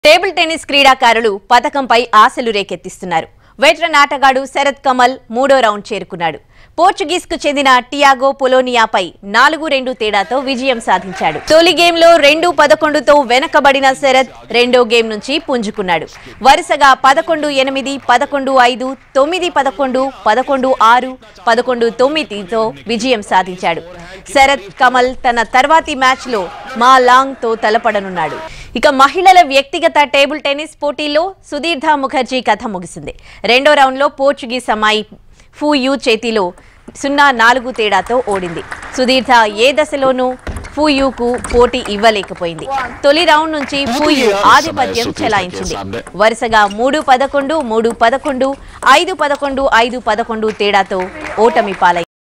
table tennis క్రీడాకారులు పథకంపై ఆశలు రేకెత్తిస్తున్నారు veteran ఆటగాడు శరత్ కమల్ మూడో రౌండ్ చేరుకున్నాడు పోర్చుగీస్ కు చెందిన టియాగో పొలోనియాపై నాలుగు రెండు తేడాతో విజయం సాధించాడు తొలి గేమ్లో రెండు పదకొండుతో వెనకబడిన శరత్ రెండో గేమ్ నుంచి పుంజుకున్నాడు వరుసగా పదకొండు ఎనిమిది పదకొండు ఐదు తొమ్మిది పదకొండు పదకొండు ఆరు పదకొండు తొమ్మిదితో విజయం సాధించాడు శరత్ కమల్ తన తర్వాతి మ్యాచ్లో మా లాంగ్ తో తలపడనున్నాడు ఇక మహిళల వ్యక్తిగత టేబుల్ టెన్నిస్ పోటీల్లో సుధీర్ధ ముఖర్జీ కథ ముగిసింది రెండో రౌండ్లో పోర్చుగీస్ అమ్మాయి ఫూ యూ చేతిలో సున్నా నాలుగు తేడాతో ఓడింది సుధీర్ధ ఏ దశలోనూ ఫూయూకు పోటీ ఇవ్వలేకపోయింది తొలి రౌండ్ నుంచి ఫూయు ఆధిపత్యం చెలాయించింది వరుసగా మూడు పదకొండు మూడు పదకొండు ఐదు పదకొండు ఐదు పదకొండు తేడాతో ఓటమి పాలైంది